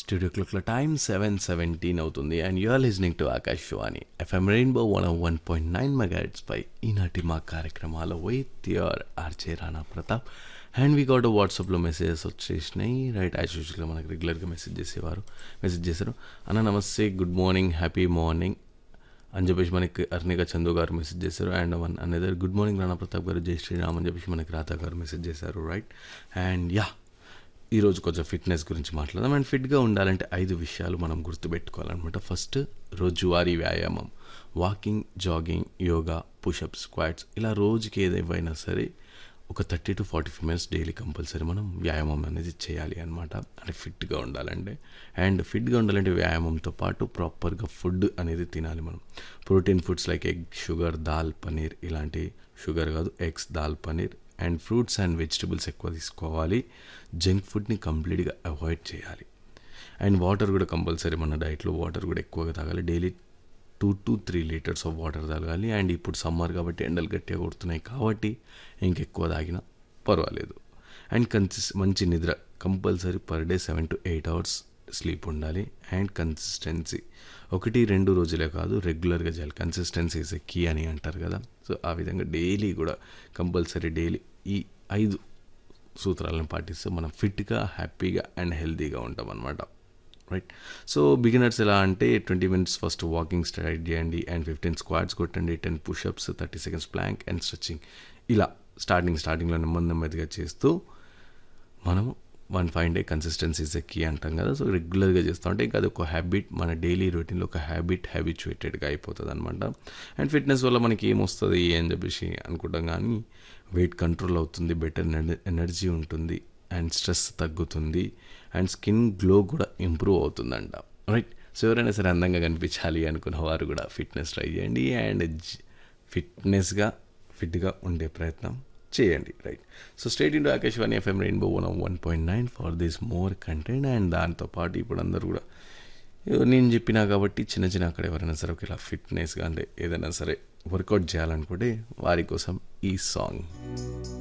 studio క్లాక్ల time seven seventeen అవుతుంది and you're listening to Akashvani FM Rainbow one one point nine megahertz పై ఈనాటి మా కార్యక్రమాల with your RJ Rana Pratap and we got వాట్సాప్లో మెసేజెస్ వచ్చేసినాయి రైట్ యాజ్ యూజువల్గా మనకు రెగ్యులర్గా మెసేజ్ చేసేవారు మెసేజ్ చేశారు అన్న నమస్తే గుడ్ మార్నింగ్ హ్యాపీ మార్నింగ్ అని చెప్పేసి మనకి అర్నిక చందు గారు మెసేజ్ చేశారు and one another good morning Rana Pratap garu Jai Sriram అని చెప్పేసి మనకి రాధా గారు మెసేజ్ చేశారు రైట్ అండ్ యా ఈరోజు కొంచెం ఫిట్నెస్ గురించి మాట్లాడదాం అండ్ ఫిట్గా ఉండాలంటే ఐదు విషయాలు మనం గుర్తుపెట్టుకోవాలన్నమాట ఫస్ట్ రోజువారీ వ్యాయామం walking jogging yoga pushups squats ఇలా రోజుకి ఏదేవైనా సరే ఒక thirty to forty five minutes daily compulsory మనం వ్యాయామం అనేది చేయాలి అనమాట అంటే ఫిట్గా ఉండాలంటే అండ్ ఫిట్గా ఉండాలంటే వ్యాయామంతో పాటు ప్రాపర్గా ఫుడ్ అనేది తినాలి మనం protein foods like egg sugar dal paneer ఇలాంటి షుగర్ కాదు eggs dal paneer and fruits and vegetables ఎక్కువ తీసుకోవాలి జంక్ ఫుడ్ని కంప్లీట్గా అవాయిడ్ చేయాలి అండ్ వాటర్ కూడా కంపల్సరీ మన డైట్లో వాటర్ కూడా ఎక్కువగా తాగాలి daily two to three litres of water తాగాలి అండ్ ఇప్పుడు సమ్మర్ కాబట్టి ఎండలు గట్టిగా కొడుతున్నాయి కాబట్టి ఇంకెక్కువ తాగినా పర్వాలేదు అండ్ కన్సిస్ మంచి నిద్ర compulsory per day seven to eight hours sleep ఉండాలి అండ్ కన్సిస్టెన్సీ ఒకటి రెండు రోజులే కాదు రెగ్యులర్గా చేయాలి కన్సిస్టెన్సీ ఇస్ ఎ కీ అని అంటారు కదా సో ఆ విధంగా డైలీ కూడా కంపల్సరీ డైలీ ఈ ఐదు సూత్రాలను పాటిస్తే మనం ఫిట్గా హ్యాపీగా అండ్ హెల్తీగా ఉంటాం అనమాట రైట్ సో బిగినర్స్ ఎలా అంటే twenty minutes first walking start చేయండి అండ్ ఫిఫ్టీన్ స్క్వాడ్స్ కొట్టండి ten pushups thirty seconds plank and stretching ఇలా స్టార్టింగ్ స్టార్టింగ్లో నెమ్మది నెమ్మదిగా చేస్తూ మనము one five day consistency is key అంటాం కదా సో రెగ్యులర్గా చేస్తూ ఉంటే ఇంకా అది ఒక హ్యాబిట్ మన డైలీ రొటీన్లో ఒక హ్యాబిట్ హ్యాబిచువేటెడ్గా అయిపోతుంది అనమాట అండ్ ఫిట్నెస్ వల్ల మనకి ఏమొస్తుంది అని చెప్పేసి అనుకుంటాం కానీ వెయిట్ కంట్రోల్ అవుతుంది బెటర్ ఎనర్జీ ఉంటుంది అండ్ స్ట్రెస్ తగ్గుతుంది అండ్ స్కిన్ గ్లో కూడా ఇంప్రూవ్ అవుతుందంట రైట్ సో ఎవరైనా సరే అందంగా కనిపించాలి అనుకున్న వారు కూడా ఫిట్నెస్ ట్రై చేయండి అండ్ ఫిట్నెస్గా ఫిట్గా ఉండే ప్రయత్నం చేయండి right so stay into Akashvani FM Rainbow one one point nine for this more content and దాంతోపాటు ఇప్పుడు అందరూ కూడా నేను చెప్పినా కాబట్టి చిన్న చిన్న అక్కడ ఎవరైనా సరే ఇలా ఫిట్నెస్గా అంటే ఏదైనా సరే వర్కౌట్ చేయాలనుకుంటే వారి కోసం ఈ సాంగ్